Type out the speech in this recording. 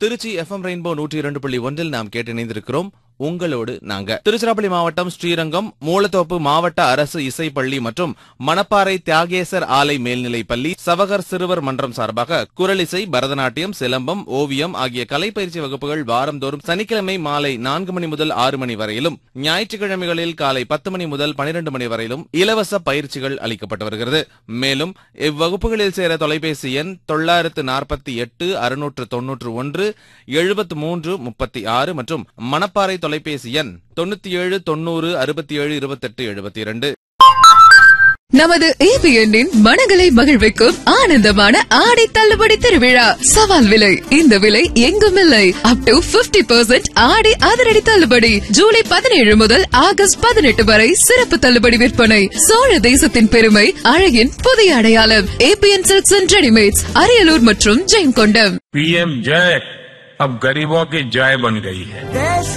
Trichy FM rainbow நூற்றி இரண்டு புள்ளி ஒன்றில் நாம் கேட்டு இணைந்திருக்கிறோம் உங்களோடு நாங்க திருச்சிராப்பள்ளி மாவட்டம் ஸ்ரீரங்கம் மூலத்தோப்பு மாவட்ட அரசு இசைப்பள்ளி மற்றும் மணப்பாறை தியாகேசர் ஆலை மேல்நிலைப் பள்ளி சவகர் சிறுவர் மன்றம் சார்பாக குரலிசை பரதநாட்டியம் சிலம்பம் ஓவியம் ஆகிய கலைப்பயிற்சி வகுப்புகள் வாரந்தோறும் சனிக்கிழமை மாலை நான்கு மணி முதல் ஆறு மணி வரையிலும் ஞாயிற்றுக்கிழமைகளில் காலை பத்து மணி முதல் பனிரெண்டு மணி வரையிலும் இலவச பயிற்சிகள் அளிக்கப்பட்டு வருகிறது மேலும் இவ்வகுப்புகளில் சேர தொலைபேசி எண் தொள்ளாயிரத்து நாற்பத்தி எட்டு அறுநூற்று தொன்னூற்று ஒன்று எழுபத்து மூன்று முப்பத்தி ஆறு மற்றும் மணப்பாறை தொலைபேசி எண் தொண்ணூத்தி ஏழு தொண்ணூறு அறுபத்தி ஏழு இருபத்தெட்டு எழுபத்தி இரண்டு நமது ஏபிஎன்னின் மனங்களை மகிழ்விக்கும் ஆனந்தமான ஆடை தள்ளுபடி திருவிழா சவால் விலை இந்த விலை எங்கும் இல்லை அப் டு 50% ஆடை அதிரடி தள்ளுபடி ஜூலை பதினேழு முதல் ஆகஸ்ட் பதினெட்டு வரை சிறப்பு தள்ளுபடி விற்பனை சோழ தேசத்தின் பெருமை அழகின் புதிய அடையாளம் ABN silks and readymades Ariyalur மற்றும் ஜெயங்கொண்டம் पीएम जय अब गरीबों की जय बन गई है